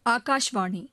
ஆகாஷ்வாணி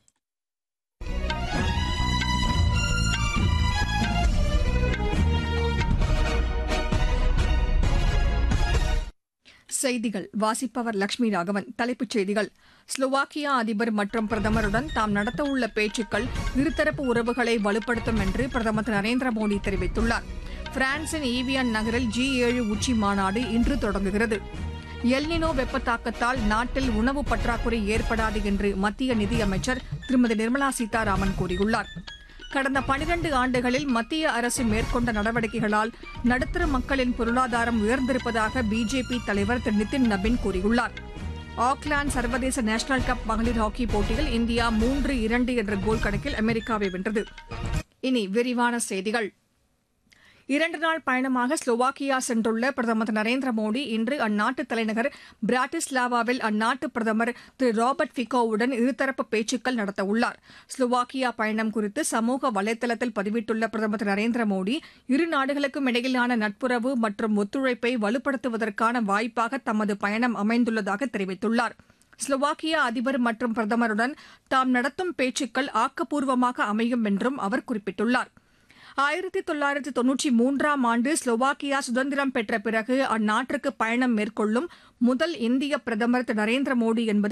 செய்திகள் வாசிப்பவர் லட்சுமி ராகவன் தலைப்புச் செய்திகள் ஸ்லோவாக்கியா அதிபர் மற்றும் பிரதமருடன் தாம் நடத்தவுள்ள பேச்சுக்கள் இருதரப்பு உறவுகளை வலுப்படுத்தும் என்று பிரதமர் திரு நரேந்திர மோடி தெரிவித்துள்ளார் பிரான்சின் ஈவியன் நகரில் ஜி ஏழு உச்சி மாநாடு இன்று தொடங்குகிறது எல்னினோ வெப்ப தாக்கத்தால் நாட்டில் உணவு பற்றாக்குறை ஏற்படாது என்று மத்திய நிதியமைச்சர் திருமதி நிர்மலா சீதாராமன் கூறியுள்ளார் கடந்த பனிரண்டு ஆண்டுகளில் மத்திய அரசு மேற்கொண்ட நடவடிக்கைகளால் நடுத்தர மக்களின் பொருளாதாரம் உயர்ந்திருப்பதாக பிஜேபி தலைவர் திரு நிதின் நபின் கூறியுள்ளார் ஆக்லாந்து சர்வதேச நேஷனல் கப் மகளிர் ஹாக்கி போட்டியில் இந்தியா மூன்று இரண்டு என்ற கோல் கணக்கில் அமெரிக்காவை வென்றது இனி விரிவான செய்திகள் இரண்டு நாள் பயணமாக ஸ்லோவாக்கியா சென்றுள்ள பிரதமர் திரு நரேந்திர மோடி இன்று அந்நாட்டு தலைநகர் பிராட்டிஸ்லாவாவில் அந்நாட்டு பிரதமர் திரு ராபர்ட் ஃபிகோவுடன் இருதரப்பு பேச்சுக்கள் நடத்தவுள்ளார் ஸ்லோவாக்கியா பயணம் குறித்து சமூக வலைதளத்தில் பதிவிட்டுள்ள பிரதமர் திரு நரேந்திர மோடி இரு நாடுகளுக்கும் இடையிலான நட்புறவு மற்றும் ஒத்துழைப்பை வலுப்படுத்துவதற்கான வாய்ப்பாக தமது பயணம் அமைந்துள்ளதாக தெரிவித்துள்ளார் ஸ்லோவாக்கியா அதிபர் மற்றும் பிரதமருடன் தாம் நடத்தும் பேச்சுக்கள் ஆக்கப்பூர்வமாக அமையும் என்றும் அவர் குறிப்பிட்டுள்ளார் ஆயிரத்தி தொள்ளாயிரத்தி தொன்னூற்றி மூன்றாம் ஆண்டு ஸ்லோவாக்கியா சுதந்திரம் பெற்ற பிறகு அந்நாட்டிற்கு பயணம் மேற்கொள்ளும் முதல் இந்திய பிரதமர் திரு நரேந்திர மோடி என்பது